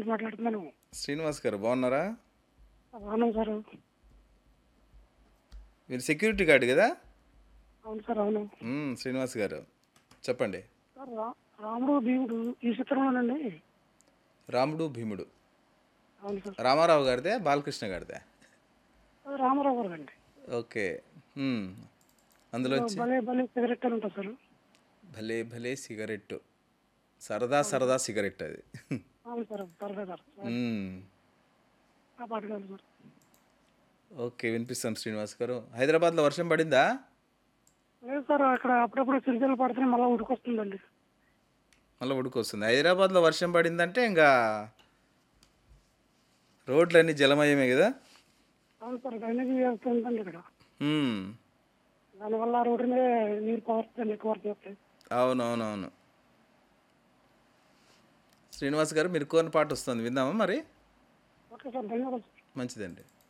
నుంచి మాట్లాడుతున్నాను శ్రీనివాస్ గారు బాగున్నారా అవును సార్ మీరు సెక్యూరిటీ గార్డ్ కదా అవును సార్ అవును మ్మ్, శ్రీనివాస్ గారు చెప్పండి సార్ రా- రాముడు భీముడు ఈ చిత్రంలోనండి రాముడు భీముడు అవును సార్ రామారావు గారిదే బాలకృష్ణ గారిదే అది రామారావు గారు అండి ఓకే మ్మ్. అందులో వచ్చి భలే భలే సిగరెట్ అని ఉంటుంది సార్ భలే భలే సిగరెట్ సరదా సరదా సిగరెట్ అది అవును సార్ సరదా సార్ మ్మ్. ఆ పాట కాదు సార్ ఓకే వినిపిస్తాం శ్రీనివాస్ గారు హైదరాబాద్లో వర్షం పడిందా లేదు సార్ అక్కడ అప్పుడప్పుడు చిరుజలు పడితేనే మళ్ళీ ఉడికొస్తుందండి మళ్ళీ ఉడుకొస్తుంది హైదరాబాద్లో వర్షం పడిందంటే ఇంకా రోడ్లన్నీ జలమయమే కదా అవును సార్ డ్రైనేజీ వ్యవస్థ ఉందండి ఇక్కడ మ్మ్. దానివల్ల ఆ రోడ్డు మీద నీరు పవర్ ఎక్కువ వరకు వస్తాయి అవునవునవును శ్రీనివాస్ గారు మీరు కోరిన పాట వస్తుంది విందామా మరి ఓకే సార్ ధన్యవాదాలు మంచిదండి